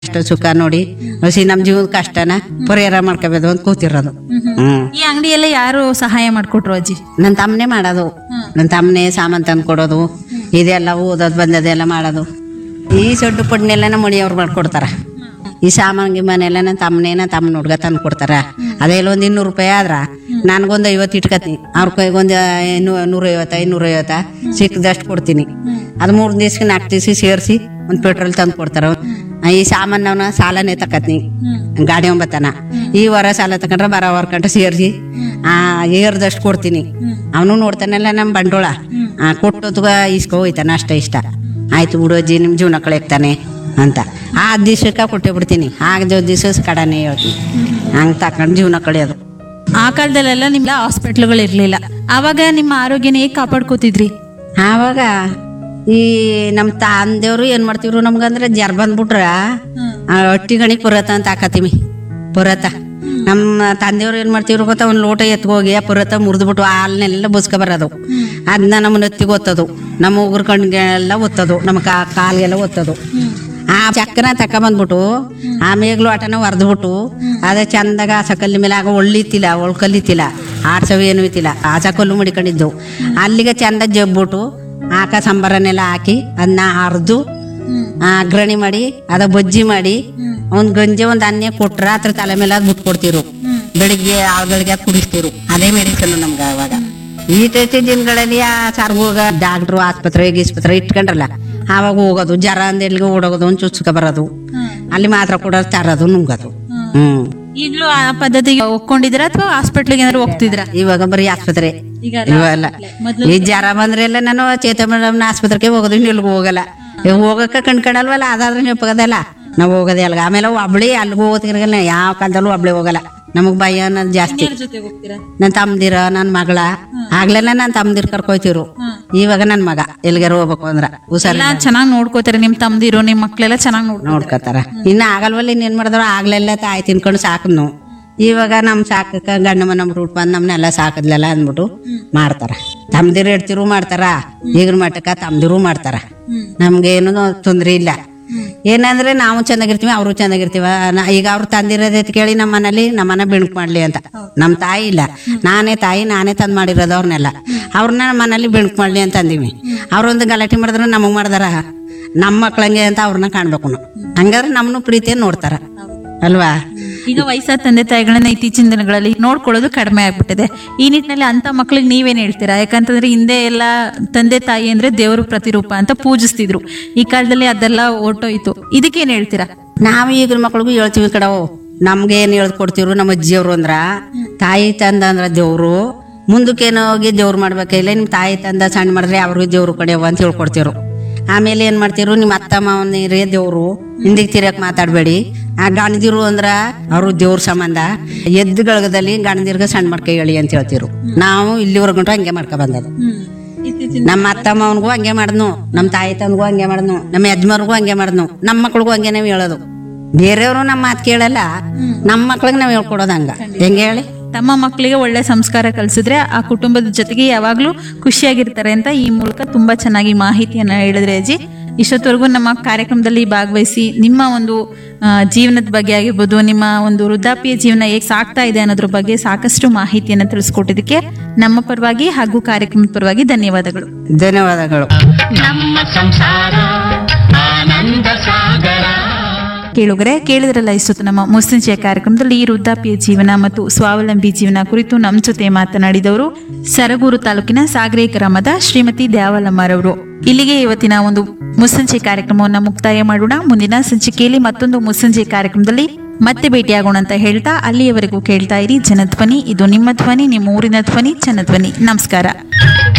ಕಷ್ಟ ಸುಖ ನೋಡಿ ಹಸಿ ನಮ್ ಜೀವದ ಕಷ್ಟನ ಪರಿಹಾರ ಮಾಡ್ಕೋಬೇಕು ಅಂತ ಕೂತಿರೋದು ಹ್ಮ್ ಈ ಅಂಗಡಿಯೆಲ್ಲ ಯಾರು ಸಹಾಯ ಮಾಡ್ಕೊಟ್ರು ಅಜ್ಜಿ ನನ್ನ ತಮ್ಮನೆ ಮಾಡೋದು ನನ್ನ ತಮ್ಮನೆ ಸಾಮಾನ್ ತಂದು ಕೊಡೋದು ಇದೆಲ್ಲ ಓದೋದು ಬಂದದೆಲ್ಲ ಮಾಡೋದು ಈ ಸೊಡ್ಡು ಪಡ್ನೆಲ್ಲ ನಮ್ಮ ಮಣಿಯವ್ರು ಮಾಡ್ಕೊಡ್ತಾರ ಈ ಸಾಮಾನ್ ಗಿಮಾನೆಲ್ಲ ನನ್ನ ತಮ್ಮನೇ ನನ್ನ ತಮ್ಮನ ಹುಡ್ಗ ತಂದು ಕೊಡ್ತಾರ ಅದೆಲ್ಲ ಒಂದು ಇನ್ನೂರು ರೂಪಾಯಿ ಆದ್ರ ನನ್ಗೊಂದು ಐವತ್ತು ಇಟ್ಕತೀನಿ ಅವ್ರ ಕೈಗೊಂದು ಇನ್ನೂ ನೂರೈವತ್ತ ಇನ್ನೂರೈವತ್ತ ಸಿಕ್ಕದಷ್ಟು ಕೊಡ್ತೀನಿ ಅದು ಮೂರು ದಿವ್ಸಕ್ಕೆ ನಾಲ್ಕು ದಿವ್ಸ ಸೇರಿಸಿ ಒಂದು ಪೆಟ್ರೋಲ್ ತಂದು ಕೊಡ್ತಾರ ಈ ಸಾಮಾನವನ್ನ ಸಾಲನೇ ತಕತ್ನಿ ಗಾಡಿ ಒಂಬತ್ತನ ಈ ವಾರ ಸಾಲ ತಕೊಂಡ್ರೆ ಬರೋ ವಾರ ಕಂಟ ಸೇರಿಸಿ ಆ ಏರ್ದಷ್ಟು ಕೊಡ್ತೀನಿ ಅವನು ನೋಡ್ತಾನಲ್ಲ ನಮ್ಮ ಬಂಡೋಳ ಆ ಕೊಟ್ಟೊತ್ಗ ಇಸ್ಕೊ ಹೋಯ್ತಾನ ಅಷ್ಟ ಇಷ್ಟ ಆಯ್ತು ಬಿಡು ಅಜ್ಜಿ ನಿಮ್ಮ ಜೀವನ ಕಳೆಯಕ್ತಾನೆ ಅಂತ ಆ ದಿವ್ಸಕ್ಕೆ ಕೊಟ್ಟೆ ಬಿಡ್ತೀನಿ ಆಗದ ದಿವಸ ಕಡನೆ ಹೇಳ್ತೀನಿ ಹಂಗೆ ತಕೊಂಡು ಜೀವನ ಕಳೆಯೋದು ಆ ಕಾಲದಲ್ಲೆಲ್ಲ ನಿಮ್ಗೆ ಹಾಸ್ಪಿಟ್ಲ್ಗಳು ಇರ್ಲಿಲ್ಲ ಆವಾಗ ನಿಮ್ಮ ಆರೋಗ್ಯನ ಹೇಗೆ ಕಾಪಾಡ್ಕೋತಿದ್ರಿ ಆವಾಗ ಈ ನಮ್ಮ ತಂದೆಯವರು ಏನ್ ಮಾಡ್ತಿವ್ರು ನಮ್ಗಂದ್ರೆ ಜರ್ ಬಂದ್ಬಿಟ್ರ ಆ ಹೊಟ್ಟಿ ಗಣಿಗೆ ಪುರತ ಅಂತ ಹಾಕತ್ತೀವಿ ಪುರತ ನಮ್ಮ ತಂದೆಯವ್ರು ಏನ್ ಮಾಡ್ತಿವ್ರು ಗೊತ್ತಾ ಒಂದ್ ಲೋಟ ಎತ್ಕೋಗಿ ಆ ಪುರತ ಮುರಿದ್ಬಿಟ್ಟು ಹಾಲ್ನೆಲ್ಲ ಬುಸ್ಕ ಬರೋದು ಅದನ್ನ ನಮ್ಮ ನೆತ್ತಿಗೆ ಒತ್ತದು ನಮ್ಮ ಉಗುರು ಕಣ್ಗೆಲ್ಲ ಒತ್ತದು ನಮ್ಮ ಕಾ ಕಾಲ್ಗೆಲ್ಲ ಒತ್ತದು ಆ ಚಕ್ಕನ ತಕೊಂಬಂದ್ಬಿಟ್ಟು ಆ ಮೇಗ್ಲು ಆಟನ ಹೊರದ್ಬಿಟ್ಟು ಅದೇ ಚಂದಾಗ ಆಸ ಕಲ್ಲಿ ಮೇಲೆ ಆಗ ಒಳ್ಳಿತಿಲ್ಲ ಒಳ್ಕಲ್ಲಿತಿಲ್ಲ ಆಡ್ಸವು ಏನು ಇತ್ತಿಲ್ಲ ಆಸ ಕಲ್ಲು ಮಡಿಕೊಂಡಿದ್ದು ಅಲ್ಲಿಗೆ ಚಂದ ಜಬ್ಬಿಟ್ಟು ಆಕ ಸಂಬರನೆಲ್ಲ ಹಾಕಿ ಅದನ್ನ ಅರ್ದು ಆ ಅಗ್ರಣಿ ಮಾಡಿ ಅದ ಬಜ್ಜಿ ಮಾಡಿ ಒಂದ್ ಗಂಜಿ ಒಂದ್ ಅನ್ನ ಕೊಟ್ರ ಅದ್ರ ತಲೆ ಮೇಲೆ ಅದ್ ಬಿಟ್ಕೊಡ್ತಿರು ಬೆಳಿಗ್ಗೆ ಆಳುಗಳಿಗೆ ಅದ್ ಕುಡಿಸ್ತಿರು ಅದೇ ಮೆಡಿಸನ್ ನಮ್ಗೆ ಅವಾಗ ಈಟೈತಿ ದಿನಗಳಲ್ಲಿ ಆ ಸಾರ್ ಹೋಗ ಡಾಕ್ಟ್ರು ಆಸ್ಪತ್ರೆ ಗೀಸ್ಪತ್ರೆ ಇಟ್ಕೊಂಡ್ರಲ್ಲ ಆವಾಗ ಹೋಗೋದು ಜರ ಅಂದೆಲ್ಗೆ ಓಡೋಗೋದು ಒಂದ್ ಚುಚ್ಕ ಬರೋದು ಅಲ್ಲಿ ಮಾತ್ರ ಕೂಡ ತರೋದು ನುಂಗೋದು ಹ್ಮ್ ಈಗಲೂ ಆ ಪದ್ಧತಿಗೆ ಒಪ್ಕೊಂಡಿದ್ರ ಅಥವಾ ಹಾಸ್ಪಿಟ್ಲಿಗೆ ಏನಾದ್ರು ಹೋಗ್ತಿದ್ರ ಇವಾಗ ಬರೀ ಆಸ್ಪತ್ರೆ ಈಗ ಇವೆಲ್ಲ ಈ ಜ್ವರ ಬಂದ್ರೆ ಎಲ್ಲ ನಾನು ಚೇತ ಮೇಡಮ್ನ ಆಸ್ಪತ್ರೆಗೆ ಹೋಗೋದು ಇನ್ನು ಎಲ್ಗೂ ಹೋಗಲ್ಲ ಇವ್ ಹೋಗಕ್ಕೆ ಕಣ್ಕಣಲ್ವಲ್ಲ ಅದಾದ್ರೆ ನೆಪ್ಪಗದಲ್ಲ ನಾವು ಹೋಗೋದೇ ಅಲ್ಗ ಆಮೇಲೆ ಒಬ್ಳಿ ಅಲ್ಲಿಗೂ ಹೋಗೋತಿರಲ್ಲ ಯಾವ ಕಾಲದಲ್ಲೂ ಒಬ್ಳಿ ಹೋಗಲ್ಲ ನಮಗ್ ಭಯ ಅನ್ನೋದು ಜಾಸ್ತಿ ಜೊತೆ ಹೋಗ್ತೀರಾ ನನ್ ತಮ್ದಿರ ನನ್ ಮಗಳ ಆಗ್ಲೆಲ್ಲ ನನ್ ತಮ್ದಿರ್ ಕರ್ಕೊಯ್ತಿರು ಇವಾಗ ನನ್ ಮಗ ಎಲ್ಗಾರು ಹೋಗ್ಬೇಕು ಅಂದ್ರ ಹುಷಾರ ಎಲ್ಲ ಚೆನ್ನಾಗಿ ನೋಡ್ಕೋತಾರೆ ನಿಮ್ ತಮ್ದಿರು ನಿಮ್ ಮಕ್ಳೆಲ್ಲ ಚೆನ್ನಾಗಿ ನೋಡ್ಕೊ ನೋಡ್ಕೊತಾರ ಇನ್ನ ಆಗಲ್ವಲ್ಲ ಇನ್ನೇನ್ ಮಾಡಿದ್ರು ಆಗ್ಲೆಲ್ಲ ತಾಯಿ ತಿನ್ಕೊಂಡು ಸಾಕದ್ನು ಇವಾಗ ನಮ್ ಸಾಕಕ್ಕ ಗಂಡ ಮನ ಬಿಟ್ಬಿಟ್ಟು ಬಂದ್ ನಮ್ನೆಲ್ಲ ಸಾಕದ್ಲೆಲ್ಲ ಅಂದ್ಬಿಟ್ಟು ಮಾಡ್ತಾರ ತಮ್ದಿರು ಇಡ್ತಿರು ಮಾಡ್ತಾರ ಈಗಿನ ಮಟ್ಟಕ್ಕ ತಮ್ದಿರು ಮಾಡ್ತಾರ ನಮ್ಗೇನು ತೊಂದ್ರೆ ಇಲ್ಲ ಏನಂದ್ರೆ ನಾವು ಚೆನ್ನಾಗಿರ್ತೀವಿ ಅವರು ಚೆನ್ನಾಗಿರ್ತೀವ ನಾ- ಈಗ ಅವ್ರು ತಂದಿರೋದೈತ್ ಕೇಳಿ ನಮ್ಮ ಮನೇಲಿ ನಮ್ಮನ್ನ ಬೆಣಕ್ ಮಾಡ್ಲಿ ಅಂತ ನಮ್ ತಾಯಿ ಇಲ್ಲ ನಾನೇ ತಾಯಿ ನಾನೇ ತಂದ್ ಮಾಡಿರೋದು ಅವ್ರನ್ನೆಲ್ಲ ಅವ್ರನ್ನ ಮನೇಲಿ ಬೆಣಕ್ ಮಾಡ್ಲಿ ಅಂತ ಅಂದಿವಿ ಅವ್ರೊಂದು ಗಲಾಟೆ ಮಾಡಿದ್ರು ನಮಗ್ ಮಾಡ್ದಾರ ನಮ್ಮ ಮಕ್ಳಂಗೆ ಅಂತ ಅವ್ರನ್ನ ಕಾಣ್ಬೇಕು ನಾವು ಹಂಗಾದ್ರೆ ನಮ್ಮನ್ನು ಪ್ರೀತಿಯನ್ನು ನೋಡ್ತಾರ ಅಲ್ವಾ ಈಗ ವಯಸ್ಸಾದ ತಂದೆ ತಾಯಿಗಳನ್ನ ಇತ್ತೀಚಿನ ದಿನಗಳಲ್ಲಿ ನೋಡ್ಕೊಳ್ಳೋದು ಕಡಿಮೆ ಆಗ್ಬಿಟ್ಟಿದೆ ಈ ನಿಟ್ಟಿನಲ್ಲಿ ಅಂತ ಮಕ್ಳಿಗೆ ನೀವೇನ್ ಹೇಳ್ತೀರಾ ಯಾಕಂತಂದ್ರೆ ಹಿಂದೆ ಎಲ್ಲ ತಂದೆ ತಾಯಿ ಅಂದ್ರೆ ದೇವರು ಪ್ರತಿರೂಪ ಅಂತ ಪೂಜಿಸ್ತಿದ್ರು ಈ ಕಾಲದಲ್ಲಿ ಅದೆಲ್ಲ ಹೊರ್ಟೋಯ್ತು ಇದಕ್ಕೇನ್ ಹೇಳ್ತೀರಾ ನಾವು ಈಗಿನ ಮಕ್ಳಿಗೂ ಹೇಳ್ತೀವಿ ಕಡವು ನಮ್ಗೆ ಏನ್ ಹೇಳ್ಕೊಡ್ತಿರು ನಮ್ಮ ಅಜ್ಜಿಯವ್ರು ಅಂದ್ರ ತಾಯಿ ತಂದ ಅಂದ್ರ ದೇವ್ರು ಮುಂದಕ್ಕೇನೋ ಹೋಗಿ ದೇವ್ರು ಮಾಡ್ಬೇಕಿಲ್ಲ ನಿಮ್ ತಾಯಿ ತಂದ ಸಣ್ಣ ಮಾಡಿದ್ರೆ ಅವ್ರಿಗೆ ದೇವ್ರು ಕಡೆಯವ ಅಂತ ಹೇಳ್ಕೊಡ್ತಿರು ಆಮೇಲೆ ಏನ್ ಮಾಡ್ತಿರು ನಿಮ್ಮ ಅತ್ತ ಮಾವನಿರೇ ದೇವ್ರು ಹಿಂದಿಗೆ ತಿರಕ್ ಮಾತಾಡ್ಬೇಡಿ ಆ ಗಣದಿರು ಅಂದ್ರ ಅವ್ರು ದೇವ್ರ ಸಂಬಂಧ ಎದ್ದು ಗಳಗದಲ್ಲಿ ಗಣದಿರ್ಗ ಸಣ್ಣ ಮಾಡ್ಕ ಹೇಳಿ ಅಂತ ಹೇಳ್ತಿರು ನಾವು ಇಲ್ಲಿವರೆಗೂ ಹಂಗೆ ಮಾಡ್ಕೊ ಬಂದದು ನಮ್ಮ ಅತ್ತ ಮಾವನ್ಗೂ ಹಂಗೆ ಮಾಡಿದ್ನು ನಮ್ಮ ತಾಯಿ ತಂದ್ಗೂ ಹಂಗೆ ಮಾಡಿದ್ನು ನಮ್ಮ ಯಜಮಾನ್ರಿಗೂ ಹಂಗೆ ಮಾಡಿದ್ನು ನಮ್ಮ ಮಕ್ಳಿಗೂ ಹಂಗೆ ನಾವ್ ಹೇಳೋದು ಬೇರೆಯವರು ನಮ್ಮ ಮಾತು ಕೇಳಲ್ಲ ನಮ್ಮ ಮಕ್ಳಿಗೆ ನಾವ್ ಹೇಳ್ಕೊಡೋದು ಹಂಗ ಹೆಂಗೆ ಹೇಳಿ ತಮ್ಮ ಮಕ್ಕಳಿಗೆ ಒಳ್ಳೆ ಸಂಸ್ಕಾರ ಕಲಿಸಿದ್ರೆ ಆ ಕುಟುಂಬದ ಜೊತೆಗೆ ಯಾವಾಗ್ಲೂ ಖುಷಿಯಾಗಿರ್ತಾರೆ ಅಂತ ಈ ಮೂಲಕ ತುಂಬಾ ಚೆನ್ನಾಗಿ ಮಾಹಿತಿಯನ್ನ ಹೇಳಿದ್ರೆ ಅಜ್ಜಿ ಇಷ್ಟೊತ್ತವರೆಗೂ ನಮ್ಮ ಕಾರ್ಯಕ್ರಮದಲ್ಲಿ ಭಾಗವಹಿಸಿ ನಿಮ್ಮ ಒಂದು ಆ, ಜೀವನದ ಬಗ್ಗೆ ಆಗಿರ್ಬೋದು ನಿಮ್ಮ ಒಂದು ವೃದ್ಧಾಪ್ಯ ಜೀವನ ಹೇಗೆ ಸಾಗ್ತಾ ಇದೆ ಅನ್ನೋದ್ರ ಬಗ್ಗೆ ಸಾಕಷ್ಟು ಮಾಹಿತಿಯನ್ನು ತಿಳಿಸ್ಕೊಟ್ಟಿದ್ದಕ್ಕೆ ನಮ್ಮ ಪರವಾಗಿ ಹಾಗೂ ಕಾರ್ಯಕ್ರಮದ ಪರವಾಗಿ ಧನ್ಯವಾದಗಳು ಧನ್ಯವಾದಗಳು ನಮ್ಮ ಸಂಸಾರ ಆನಂದ ಸಾಗರ ಕೇಳುಗರೆ ಕೇಳಿದ್ರಲ್ಲ ಇಷ್ಟೊತ್ತು ನಮ್ಮ ಮುಸ್ಲಿಂಚೆಯ ಕಾರ್ಯಕ್ರಮದಲ್ಲಿ ಈ ವೃದ್ಧಾಪ್ಯ ಜೀವನ ಮತ್ತು ಸ್ವಾವಲಂಬಿ ಜೀವನ ಕುರಿತು ನಮ್ಮ ಜೊತೆ ಮಾತನಾಡಿದವರು ಸರಗೂರು ತಾಲೂಕಿನ ಸಾಗರೆ ಗ್ರಾಮದ ಶ್ರೀಮತಿ ದ್ಯಾವಲಮ್ಮರವರು ಇಲ್ಲಿಗೆ ಇವತ್ತಿನ ಒಂದು ಮುಸ್ಸಂಜೆ ಕಾರ್ಯಕ್ರಮವನ್ನು ಮುಕ್ತಾಯ ಮಾಡೋಣ ಮುಂದಿನ ಸಂಚಿಕೆಯಲ್ಲಿ ಮತ್ತೊಂದು ಮುಸ್ಸಂಜೆ ಕಾರ್ಯಕ್ರಮದಲ್ಲಿ ಮತ್ತೆ ಭೇಟಿಯಾಗೋಣ ಅಂತ ಹೇಳ್ತಾ ಅಲ್ಲಿಯವರೆಗೂ ಕೇಳ್ತಾ ಇರಿ ಜನಧ್ವನಿ ಇದು ನಿಮ್ಮ ಧ್ವನಿ ನಿಮ್ಮ ಊರಿನ ಧ್ವನಿ ಜನಧ್ವನಿ ನಮಸ್ಕಾರ